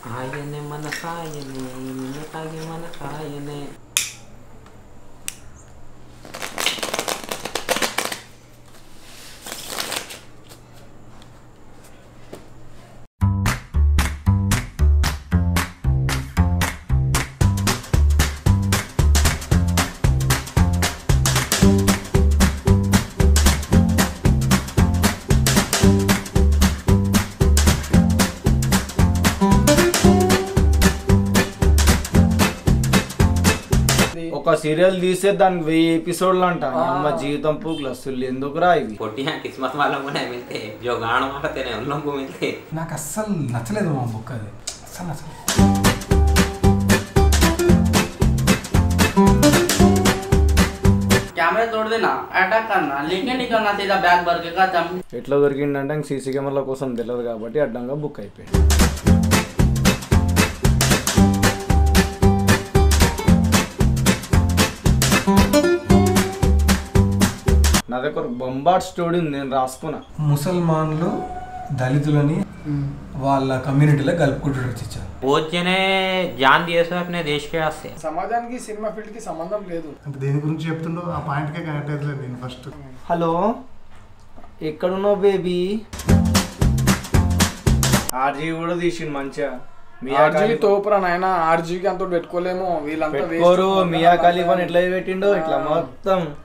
ఆయనే మన సాయనే నిన్న తాగి మన సాయనే ఒక సీరియల్ తీసే దానికి వెయ్యి ఎపిసోడ్లు అంట అమ్మ జీవితం పూకులు అసలు ఎందుకురా ఇవి పొట్టిగా కిస్మత్ వాళ్ళ కూడా మిల్తే జో గాణ మాటతేనే ఉల్లం మిల్తే నాకు అస్సలు నచ్చలేదు మా బుక్ అది అస్సలు నచ్చలేదు कैमरे तोड़ देना अटैक करना लेके नहीं करना सीधा बैग भर के खत्म ఎట్లా దొరికిందంటే సీసీ కెమెరాల కోసం తెలియదు కాబట్టి అడ్డంగా బుక్ అయిపోయింది నా దగ్గర బొంబాట్ స్టోరీ ఉంది నేను రాసుకున్నా ముసల్మాన్లు దళితులని వాళ్ళ కమ్యూనిటీలో కలుపుకుంటూ ఇచ్చారు పూజ్యనే జాన్ दिए सो अपने देश के वास्ते సమాజానికి సినిమా ఫీల్డ్ కి సంబంధం లేదు అంటే దేని గురించి చెప్తుండో ఆ పాయింట్కే కనెక్ట్ అవుతలేదు నేను ఫస్ట్ హలో ఎక్కడున్నావు బేబీ ఆర్జీ కూడా తీసిండు మంచిగా మియా ఆర్జీ ఖలీఫా- తోపురా నాయన ఆర్జీకి అంత పెట్టుకోలేము వీళ్ళంతా waste. పెట్టుకోరు మియా ఖలీఫాని ఎట్లా పెట్టిండో ఇట్లా మొత్తం